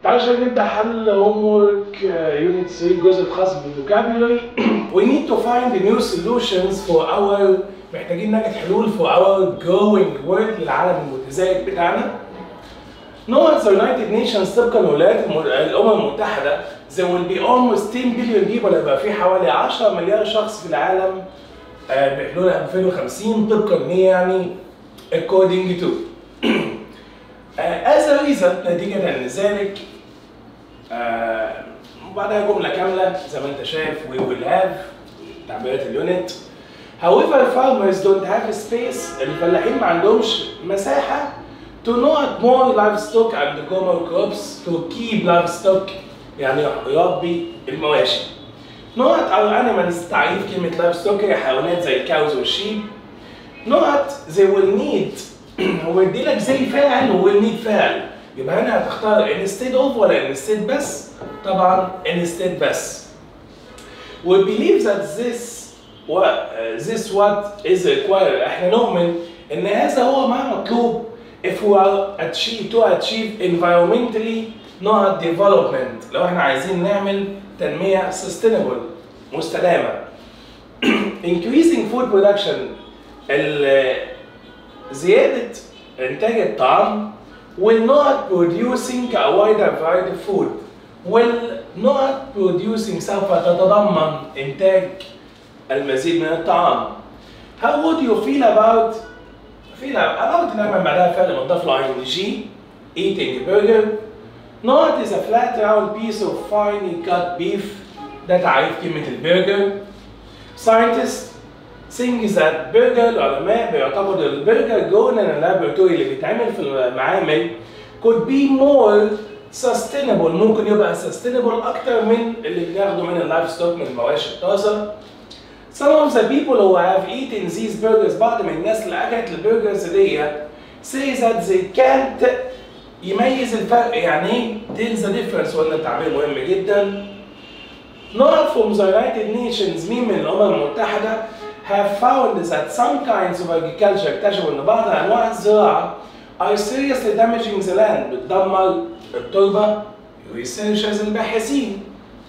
عشان نبدا حل هوم ورك يونت 3 الجزء الخاص بالفوكابولري we need to find the new solutions for our محتاجين نجد حلول for our growing world للعالم المتزايد بتاعنا نوع the United Nations طبقا للولايات الم- الامم المتحده there will be almost 10 billion people يبقى في حوالي 10 مليار شخص في العالم آه، بحلول 2050 طبقا ليه يعني according to as a result نتيجة لذلك آه، وبعدها جملة كاملة زي ما انت شايف we will have تعبيرات اليونت however farmers don't have space الفلاحين ما عندهمش مساحة to not more livestock and common crops to keep livestock يعني يربي المواشي نوع our animals تعريف كلمة livestock هي حيوانات زي الكاوز والشيب نقط they will need هو يدي لك زي فاعل و will need فاعل يبقى هنا هتختار instead of ولا instead بس طبعا instead بس we believe that this what this what is required احنا نؤمن ان هذا هو ما مطلوب if we are achieve to achieve environmentally not development لو احنا عايزين نعمل تنمية sustainable مستدامة increasing food production ال- زيادة إنتاج الطعام will not producing a wider variety of food will not producing سوف تتضمن إنتاج المزيد من الطعام How would you feel about feel about نعمل بعدها فعل مضاف له ing eating burger Not is a flat round piece of finely cut beef ده تعريف كلمة البرجر Scientists think that burger العلماء بيعتبروا البرجر جوه اللابراتوري اللي بيتعمل في المعامل could be more sustainable ممكن يبقى sustainable أكتر من اللي بناخده من اللايف ستوك من المواشي الطازة Some of the people who have eaten these burgers بعض من الناس اللي أكلت البرجرز دي say that they can't يميز الفرق يعني ايه tell the difference ولا تعبير مهم جدا Not from the United Nations مين من الأمم المتحدة have found that some kinds of agriculture اكتشفوا ان بعض انواع الزراعه are seriously damaging the land بتدمر التربه researchers الباحثين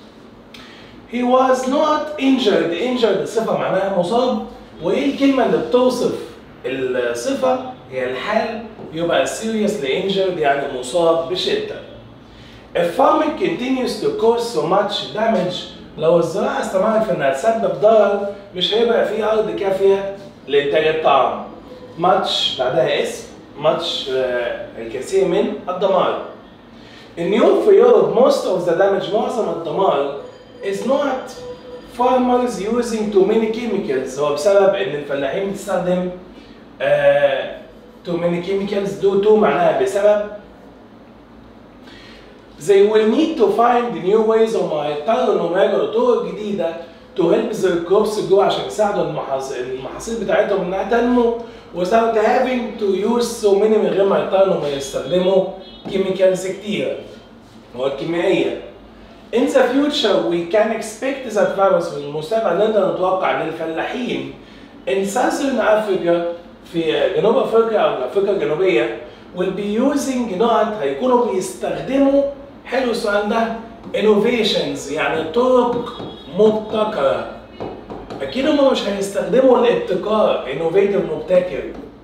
he was not injured injured الصفه معناها مصاب وايه الكلمه اللي بتوصف الصفه هي الحال يبقى seriously injured يعني مصاب بشده If farming continues to cause so much damage لو الزراعة استمرت في انها تسبب ضرر مش هيبقى في ارض كافية لانتاج الطعام. much بعدها اسم much آه، الكثير من الدمار. In Europe في Europe most of the damage معظم الدمار is not farmers using too many chemicals هو بسبب ان الفلاحين بتستخدم آه، too many chemicals due to معناها بسبب They will need to find new ways of هيضطروا انهم يلاقوا طرق جديده to help their crops grow عشان يساعدوا المحاص- المحاصيل بتاعتهم انها تنمو without having to use so many من غير ما يضطروا انهم يستخدموا chemicals كتير مواد كيميائيه. In the future we can expect that virus في المستقبل نقدر نتوقع ان الفلاحين in southern Africa في جنوب افريقيا او افريقيا الجنوبيه will be using نقط هيكونوا بيستخدموا حلو السؤال ده innovations يعني طرق مبتكره اكيد هم مش هيستخدموا الابتكار innovative مبتكر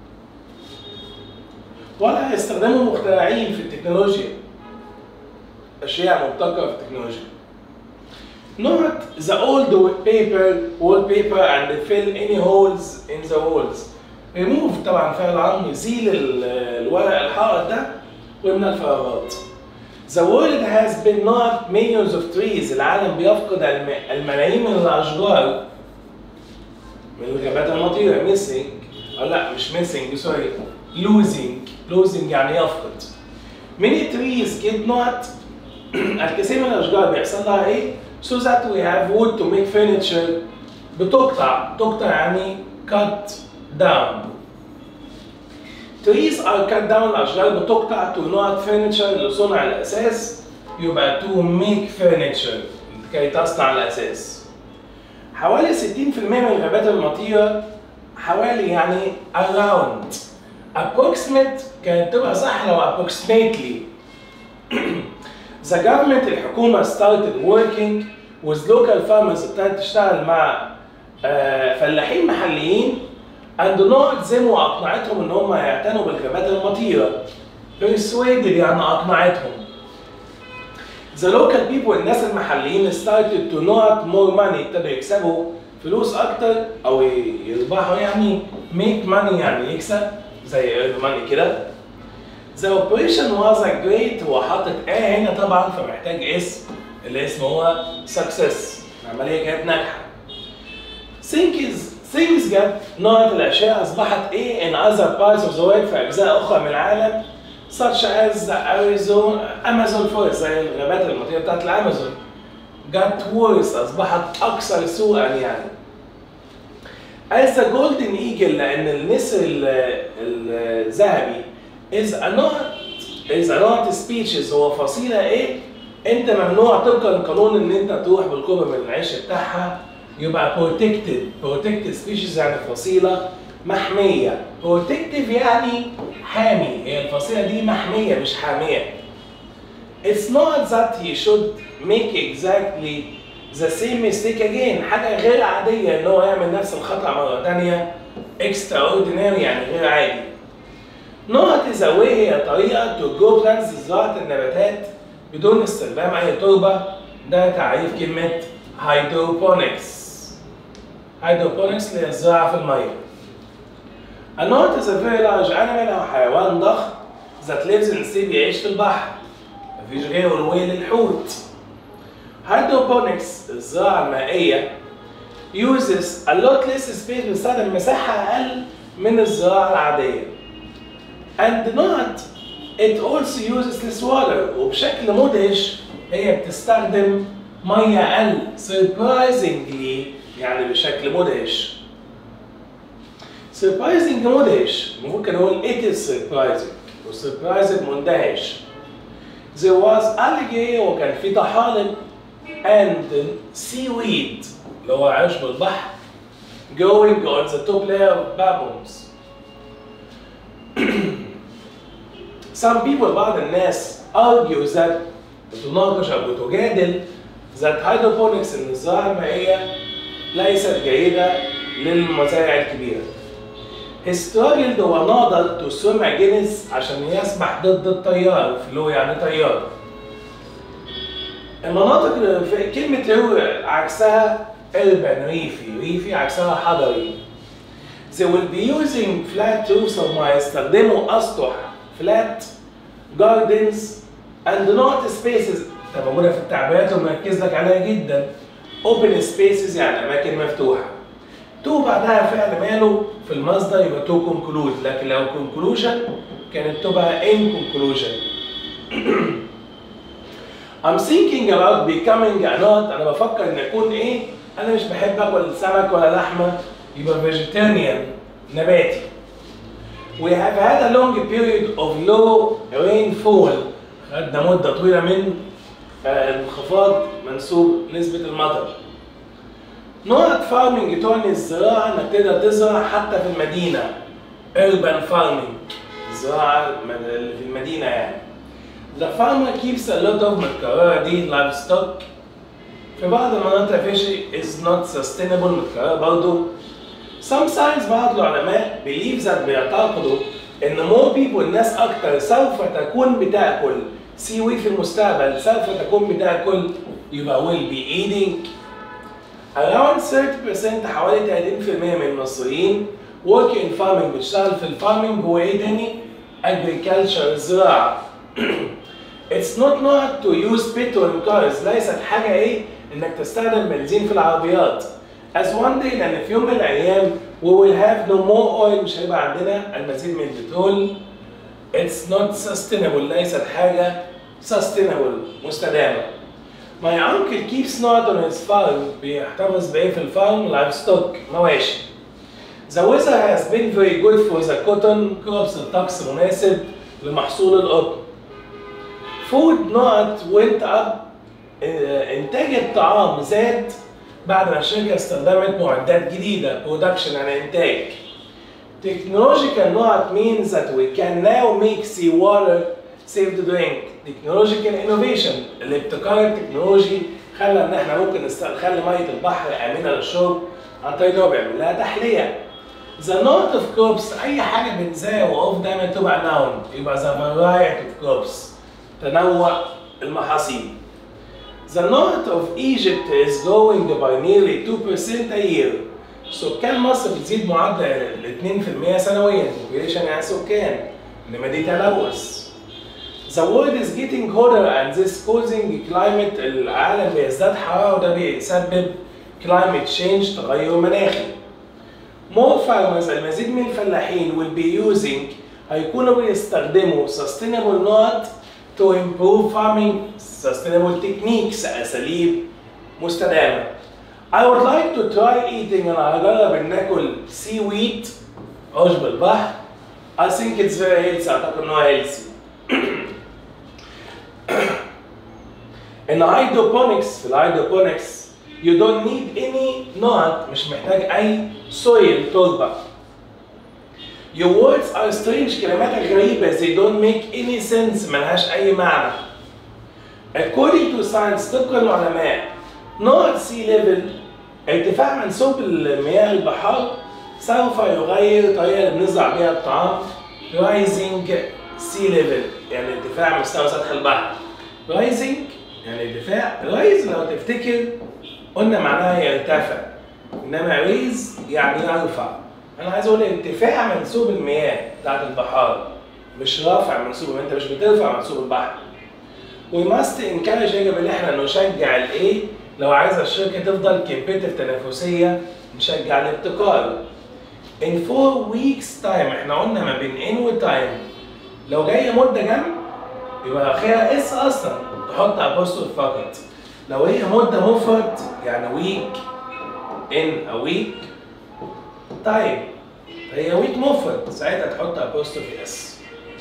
ولا هيستخدموا مخترعين في التكنولوجيا اشياء مبتكره في التكنولوجيا Not the old paper wallpaper and fill any holes in the walls. Remove طبعا فعل عام يزيل ال- الورق الحائط ده ويملى الفراغات. The world has been not millions of trees. العالم بيفقد الم- الملايين من الأشجار من الغابات المطيرة missing أو لا مش missing سوري losing losing يعني يفقد. Many trees get not الكثير من الاشجار بيحصل لها ايه؟ so that we have wood to make furniture بتقطع تقطع يعني cut down trees are cut down الاشجار بتقطع to not furniture لصنع الاساس يبقى to make furniture كي تصنع الاساس حوالي 60% من الغابات المطيرة حوالي يعني around approximate كانت تبقى صح لو approximately The government الحكومة started working with local farmers ابتدت تشتغل مع آه، فلاحين محليين and not them وأقنعتهم إن هم يعتنوا بالغابات المطيرة. persuaded يعني أقنعتهم. The local people الناس المحليين started to not more money ابتدوا يكسبوا فلوس أكتر أو يربحوا يعني make money يعني يكسب زي earn money كده. The operation was a great هو حاطط آه هنا طبعا فمحتاج اسم الاسم هو success العملية كانت ناجحة. Things things جت نوعة الأشياء أصبحت إيه in other parts of the world في أجزاء أخرى من العالم such as the Arizona Amazon forest زي الغابات المطيرة بتاعت الأمازون got worse أصبحت أكثر سوءا يعني as the golden eagle لأن النسر ال- الذهبي is a not is a not species هو فصيلة إيه؟ أنت ممنوع طبقا للقانون إن أنت تروح بالقرب من العيش بتاعها يبقى protected protected species يعني فصيلة محمية protective يعني حامي هي الفصيلة دي محمية مش حامية It's not that he should make exactly the same mistake again حاجة غير عادية إن هو يعمل نفس الخطأ مرة تانية extraordinary يعني غير عادي Not is a way هي طريقة to grow plants زراعة النباتات بدون استخدام أي تربة ده تعريف كلمة hydroponics hydroponics اللي هي الزراعة في المية A knot is a very large animal أو حيوان ضخم that lives in sea بيعيش في البحر مفيش غيره الويل الحوت hydroponics الزراعة المائية uses a lot less space بيستخدم مساحة أقل من الزراعة العادية and not it also uses less water وبشكل مدهش هي بتستخدم مية أقل surprisingly يعني بشكل مدهش surprising مدهش ممكن نقول it is surprising و surprising مندهش there was algae وكان في طحالب and seaweed اللي هو عشب البحر going on the top layer of baboons some people بعض الناس argue that بتناقش او بتجادل that hydroponics ان الزراعه المائيه ليست جيده للمزارع الكبيره. He struggled هو ناضل to swim against عشان يسبح ضد التيار فلو يعني تيار. المناطق اللي في كلمة رو عكسها urban ريفي، ريفي عكسها حضري. They will be using flat roofs هم هيستخدموا أسطح flat gardens and not spaces ده موجودة في التعبيرات ومركز لك عليها جدا. open spaces يعني أماكن مفتوحة. تو بعدها فعل ماله في المصدر يبقى تو conclude لكن لو conclusion كانت تبقى in conclusion. I'm thinking about becoming a not أنا بفكر إن أكون إيه؟ أنا مش بحب آكل سمك ولا لحمة يبقى vegetarian نباتي. We have had a long period of low rainfall خدنا مدة طويلة من آه، انخفاض منسوب نسبة المطر. نوع فارمنج تعني الزراعة انك تقدر تزرع حتى في المدينة. urban farming الزراعة اللي في المدينة يعني. The farmer keeps a lot of متكررة دي livestock في بعض المناطق فيشي is not sustainable متكررة برضه Some science بعض العلماء believe that بيعتقدوا ان more people الناس اكتر سوف تكون بتاكل سيوي في المستقبل سوف تكون بتاكل يبقى will be eating around 30% حوالي 30% من المصريين work in farming بتشتغل في الفارمنج هو ايه تاني؟ agriculture الزراعة It's not not to use petrol in cars ليست حاجة ايه؟ انك تستخدم بنزين في العربيات As one day لأن في يوم من الأيام we will have no more oil مش هيبقى عندنا المزيد من البترول It's not sustainable ليست حاجة sustainable مستدامة My uncle keeps not on his farm بيحتفظ بإيه في الفارم livestock مواشي The weather has been very good for the cotton crops الطقس مناسب لمحصول القطن Food not went up آه، إنتاج الطعام زاد بعد ما الشركة استخدمت معدات جديدة production يعني إنتاج Technological not means that we can now make seawater saved doing technological innovation الابتكار التكنولوجي خلى ان احنا ممكن نست- نخلي ميه البحر امنه للشرب عن طريق ان هو بيعمل لها تحليه The note of crops أي حاجة بنزاها وقف دايما تبقى noun يبقى the variety of crops تنوع المحاصيل The north of Egypt is growing by nearly 2% a year. سكان مصر بتزيد معدل ال 2% سنويا population يعني سكان انما دي تلوث. The world is getting hotter and this causing climate العالم بيزداد حرارة وده بيسبب climate change تغير مناخي. More farmers المزيد من الفلاحين will be using هيكونوا بيستخدموا sustainable not to improve farming sustainable techniques أساليب مستدامة. I would like to try eating أنا هجرب إن آكل seaweed عشب البحر. I think it's very healthy أعتقد إن هو healthy. In hydroponics في الهيدروبونكس you don't need any not مش محتاج أي soil تربة. Your words are strange كلماتك غريبة they don't make any sense ملهاش أي معنى. According to science طبقا للعلماء نوع sea level ارتفاع منسوب المياه البحار سوف يغير الطريقة اللي بنزرع بيها الطعام rising sea level يعني ارتفاع مستوى سطح البحر rising يعني ارتفاع rise لو تفتكر قلنا معناها يرتفع انما raise يعني يرفع انا عايز اقول ارتفاع منسوب المياه بتاعت البحار مش رافع منسوب انت مش بترفع منسوب البحر we must encourage يجب ان احنا نشجع الايه لو عايزه الشركه تفضل كومبيتيف تنافسيه نشجع الابتكار in four weeks time احنا قلنا ما بين in و time لو جايه مده جنب يبقى اخرها اس اصلا تحط ابوستول فقط لو هي مده مفرد يعني week in a week time هي ويك مفرد ساعتها تحط ابوستوفي اس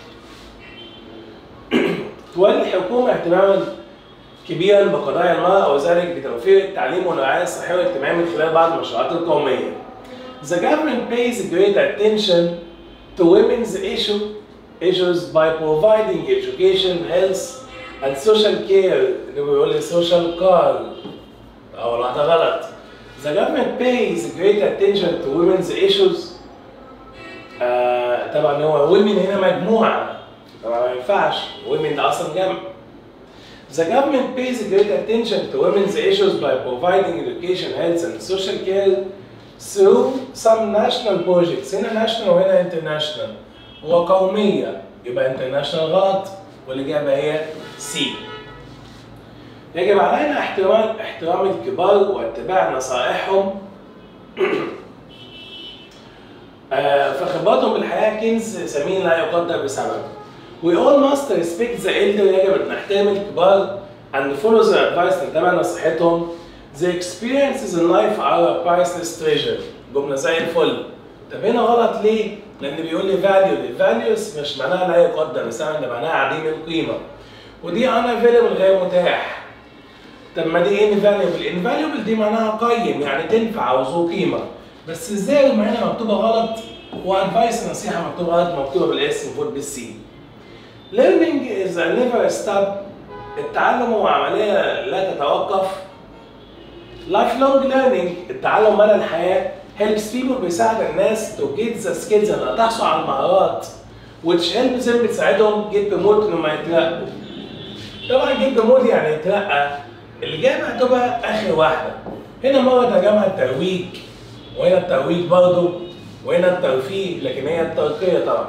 تولي الحكومة اهتماما كبيرا بقضايا المرأة وذلك بتوفير التعليم والرعاية الصحية والاجتماعية من خلال بعض المشروعات القومية. The government pays great attention to women's issue, issues by providing education, health and social care اللي بيقول لي social care أو واحدة غلط. The government pays great attention to women's issues آه طبعا هو women هنا مجموعة طبعا ما ينفعش women ده أصلا جمع The government pays great attention to women's issues by providing education, health and social care through some national projects هنا national وهنا international وقومية يبقى international غلط والإجابة هي C يجب علينا احترام احترام الكبار واتباع نصائحهم آه، فخبراتهم بالحياة كنز ثمين لا يقدر بثمن. We all must respect the elder يجب أن نحترم الكبار and follow their advice نتبع نصيحتهم. The experiences in life are a priceless treasure. جملة زي الفل. طب هنا غلط ليه؟ لأن بيقول لي value، values مش معناها لا يقدر بثمن ده معناها عديم القيمة. ودي unavailable غير متاح. طب ما دي invaluable، invaluable دي معناها قيم يعني تنفع أو ذو قيمة. بس ازاي لما هنا مكتوبة غلط وادفايس نصيحة مكتوبة غلط مكتوبة بالاس المفروض بالسي. Learning is a never stop التعلم هو عملية لا تتوقف. Lifelong learning التعلم مدى الحياة helps people بيساعد الناس to get the skills انها تحصل على المهارات which helps them بتساعدهم get promoted انهم يترقوا. طبعا get promoted يعني يترقى الإجابة هتبقى آخر واحدة. هنا مرة ترجمها الترويج وهنا الترويج برضه وهنا الترفيه لكن هي الترقية طبعا.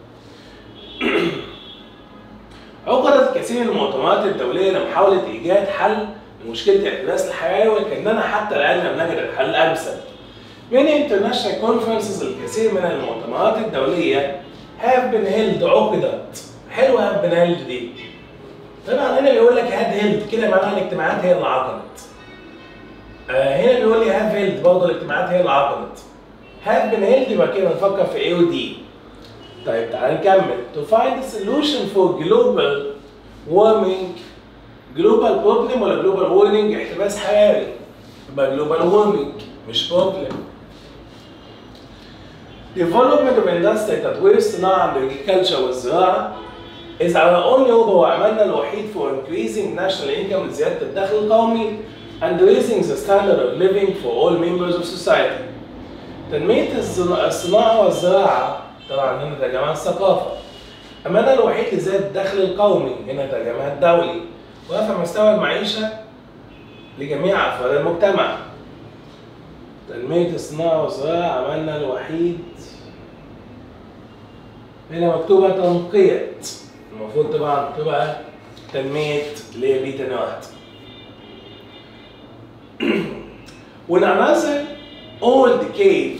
عقدت كثير من المؤتمرات الدولية لمحاولة إيجاد حل لمشكلة الاحتباس الحراري ولكننا حتى الآن لم نجد الحل الأمثل. Many international conferences الكثير من المؤتمرات الدولية have been held عقدت. حلوة have been held دي. طبعا هنا بيقول لك had held كده معناها الاجتماعات هي اللي عقدت. آه هنا بيقول لي have held برضه الاجتماعات هي اللي عقدت. have been held يبقى كده نفكر في A و D. طيب تعال نكمل. To find a solution for global warming global problem ولا global warming احتباس حراري. يبقى global warming مش problem. Development of industry تطوير الصناعة agriculture والزراعة is our only hope هو عملنا الوحيد for increasing national income لزيادة الدخل القومي and raising the standard of living for all members of society. تنمية الزنا- الصناعة والزراعة طبعا هنا ترجمها الثقافة. أمانة الوحيد لزيادة الدخل القومي هنا ترجمها الدولي. ورفع مستوى المعيشة لجميع أفراد المجتمع. تنمية الصناعة والزراعة عملنا الوحيد هنا مكتوبة تنقية المفروض طبعا تبقى تنمية اللي هي بي تاني واحد When another old cave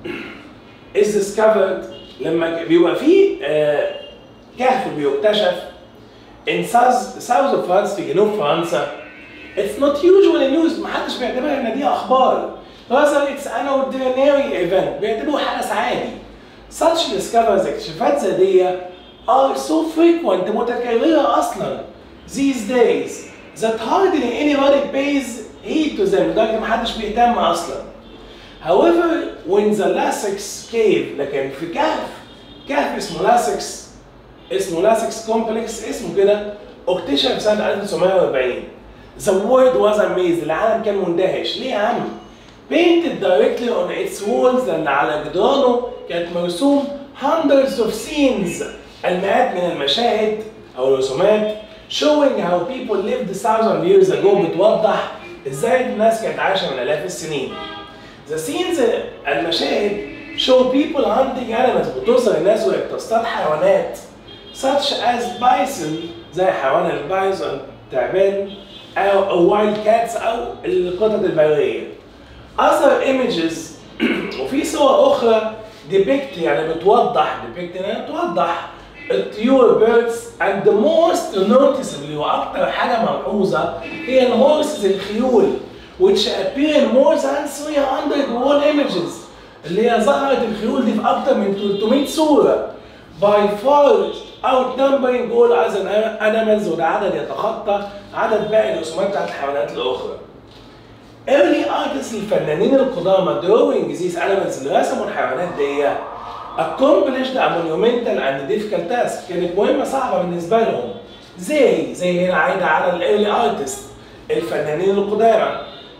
is discovered لما بيبقى فيه آه، كهف بيكتشف in south, south of France في جنوب فرنسا it's not usually news محدش بيعتبرها ان دي اخبار rather it's an ordinary event بيعتبروه حدث عادي such discoveries اكتشافات ذاتية are so frequent متكررة أصلا these days that hardly anybody pays heed to them لدرجة محدش بيهتم أصلا however when the Lassex cave لكن في كهف كهف اسمه لاسكس اسمه لاسكس كومبلكس اسمه كده اكتشف سنة 1940 The world was amazed العالم كان مندهش ليه يا عم؟ painted directly on its walls لأن على جدرانه كانت مرسوم hundreds of scenes المئات من المشاهد أو الرسومات showing how people lived thousand years ago بتوضح ازاي الناس كانت عايشة من آلاف السنين. The scenes المشاهد show people hunting animals بتظهر الناس وهي بتصطاد حيوانات such as bison زي حيوان البايسون تعبان أو أو wild cats أو القطط البرية. other images وفي صور أخرى depict يعني بتوضح depict يعني بتوضح الطيور birds and the most noticeably وأكتر حاجة ملحوظة هي الهورسز الخيول which appear in more than 300 wall images اللي هي ظهرت الخيول دي في أكتر من 300 صورة by far outnumbering all other animals وده عدد يتخطى عدد باقي الرسومات بتاعت الحيوانات الأخرى. early artists الفنانين القدامى drawing these animals اللي رسموا الحيوانات دي accomplished a monumental and difficult task كانت مهمة صعبة بالنسبة لهم زي زي هنا عايدة على الايرلي ارتست الفنانين القدامى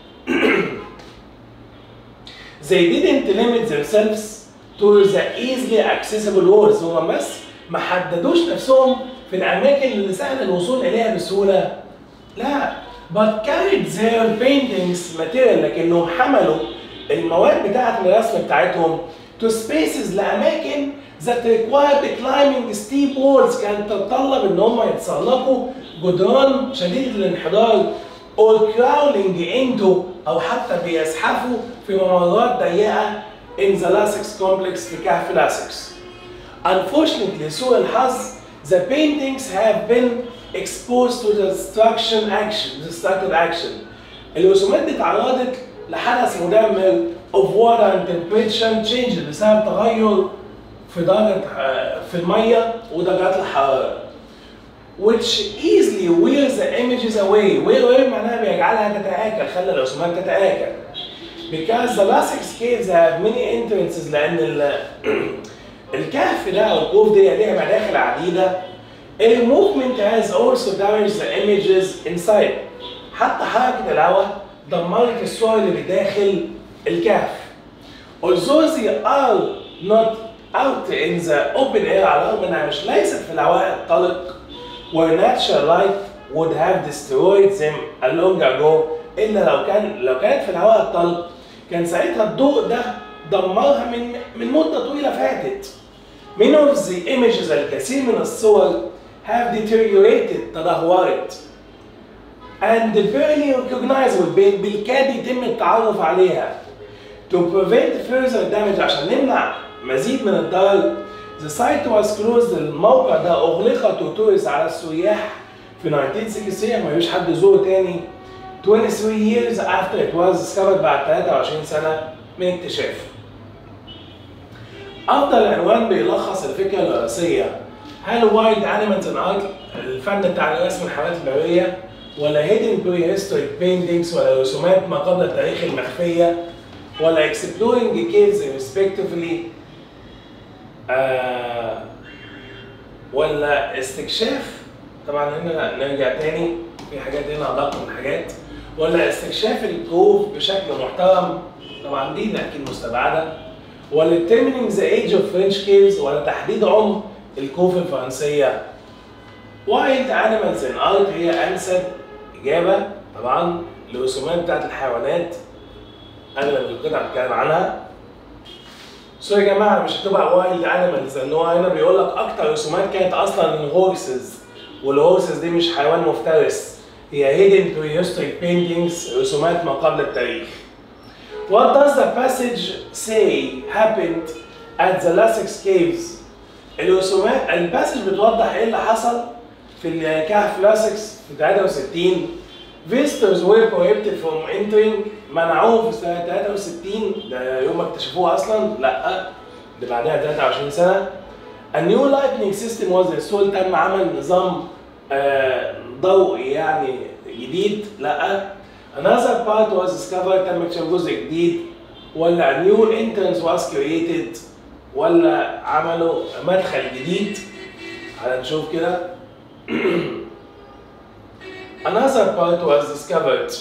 they didn't limit themselves to the easily accessible walls هم بس ما حددوش نفسهم في الاماكن اللي سهل الوصول اليها بسهوله لا but carried their paintings material لكنهم حملوا المواد بتاعت الرسم بتاعتهم to spaces لأماكن that required climbing steep walls كانت تتطلب إن هم يتسلقوا جدران شديدة الانحدار or crawling into أو حتى بيزحفوا في ممرات ضيقة in the Lassex complex في كهف لاسكس. Unfortunately سوء الحظ the paintings have been exposed to the destruction action destructive action الرسومات دي اتعرضت لحدث مدمر of water and temperature change بسبب تغير في درجة في المية ودرجات الحرارة which easily wears the images away wear wear معناها بيجعلها تتآكل خلى الرسومات تتآكل because the Lassex caves have many entrances لأن ال الكهف ده أو الكوف دي ليها مداخل عديدة A movement has also damaged the images inside. حتى حركة الهواء دمرت الصور اللي بداخل الكهف. Although they are not out in the open air على الرغم انها مش ليست في الهواء الطلق where natural light would have destroyed them a long ago الا لو كان لو كانت في الهواء الطلق كان ساعتها الضوء ده دمرها من من مدة طويلة فاتت. Many of the images الكثير من الصور have deteriorated تدهورت and barely recognizable بالكاد يتم التعرف عليها to prevent further damage عشان نمنع مزيد من الضرر the site was closed الموقع ده أغلق وتورس على السياح في 1963 ما فيش حد يزوره تاني 23 years after it was discovered بعد 23 سنة من اكتشافه أفضل عنوان بيلخص الفكرة الرئيسية هل وايلد انيمالز ان ارت الفن بتاع رسم الحيوانات البريه ولا هيدن بري هيستوريك بينتينجز ولا رسومات ما قبل التاريخ المخفيه ولا اكسبلورنج كيفز ريسبكتفلي ولا استكشاف طبعا هنا نرجع تاني في حاجات هنا ادق من حاجات ولا استكشاف الكوف بشكل محترم طبعا دي اكيد مستبعده ولا determining the age of French caves ولا تحديد عمر الكوف الفرنسيه وايلد انيمالز ان ارت هي انسب اجابه طبعا الرسومات بتاعت الحيوانات اغلب القطع بتتكلم عنها سو يا جماعه مش هتبقى وايلد انيمالز لان هو هنا بيقول لك اكتر رسومات كانت اصلا الهورسز والهورسز دي مش حيوان مفترس هي hidden prehistoric paintings رسومات ما قبل التاريخ What does the passage say happened at the Lassex caves الرسومات الباسج بتوضح ايه اللي حصل في الكهف لاسكس في 63 Visitors were prohibited from entering منعوه في سنة 63 ده يوم ما اكتشفوه أصلا لا ده بعدها 23 سنة A new lighting system was installed تم عمل نظام آه، ضوئي يعني جديد لا Another part was discovered تم اكتشاف جزء جديد ولا a new entrance was created ولا عملوا مدخل جديد على نشوف كده Another part was discovered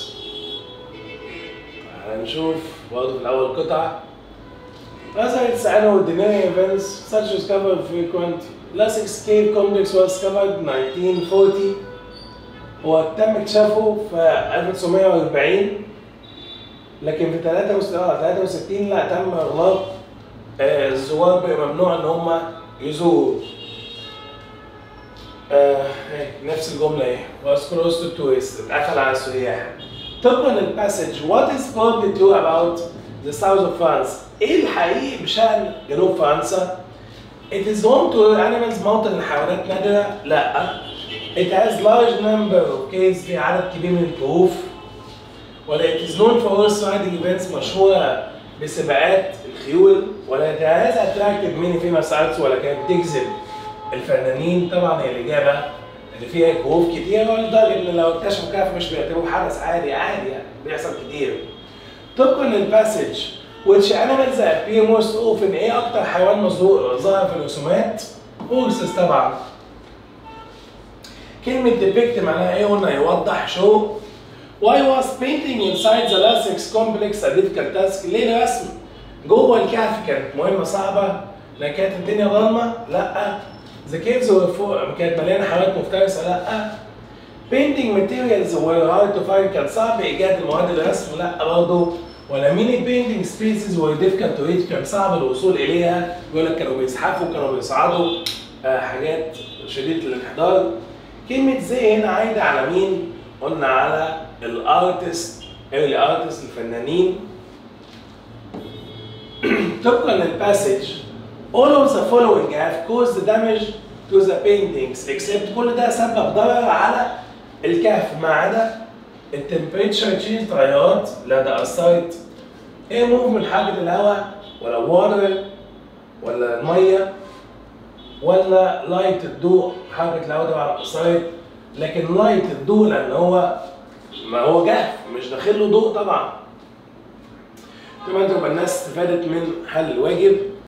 هنشوف برضه في الأول قطع Results and ordinary events such as discovered frequent Lassex Cave Complex was discovered in 1940 هو تم اكتشافه في 1940 لكن في 63 لا تم اغلاق آه، الزوار بقى ممنوع ان هم يزوروا آه إيه، نفس الجمله ايه was closed to tourists اتقفل على السياح طبقا للباسج what is probably true about the south of France ايه الحقيقي بشان جنوب فرنسا it is home to animals موطن الحيوانات نادرة لا it has large number of caves في عدد كبير من الكهوف ولا it is known for horse riding events مشهورة بسباقات الخيول ولا it has attracted many famous artists ولا كانت بتجذب الفنانين طبعا هي الإجابة اللي فيها كهوف كتير لدرجة إن لو اكتشفوا كهف مش بيعتبروه حدث عادي عادي يعني بيحصل كتير طبقا للباسج which animals appear most often ايه أكتر حيوان مظهور ظاهر في الرسومات؟ horses طبعا كلمة depict معناها ايه قلنا يوضح شو Why was painting inside the Lassex complex a difficult task؟ ليه الرسم جوه الكهف كانت مهمة صعبة؟ لأن كانت الدنيا ضلمة؟ لأ. The caves were full كانت مليانة حيوانات مفترسة؟ لأ. Painting materials were hard to find كان صعب إيجاد المواد الرسم؟ لأ برضه. ولا many painting spaces were difficult to reach كان صعب الوصول إليها يقول لك كانوا بيزحفوا كانوا بيصعدوا آه حاجات شديدة الانحدار. كلمة زي هنا عايدة على مين؟ قلنا على الارتست ايرلي ارتست الفنانين طبقا للباسج all of the following have caused damage to the paintings except كل ده سبب ضرر على الكهف ما عدا التمبريتشر تشينج تغيرات لا ده اثرت ايه موف من حركه الهواء ولا واتر ولا الميه ولا لايت الضوء حركه الهواء طبعا اثرت لكن لايت الضوء لان هو ما هو جاف مش داخل له ضوء طبعا كمان تبقى الناس استفادت من حل الواجب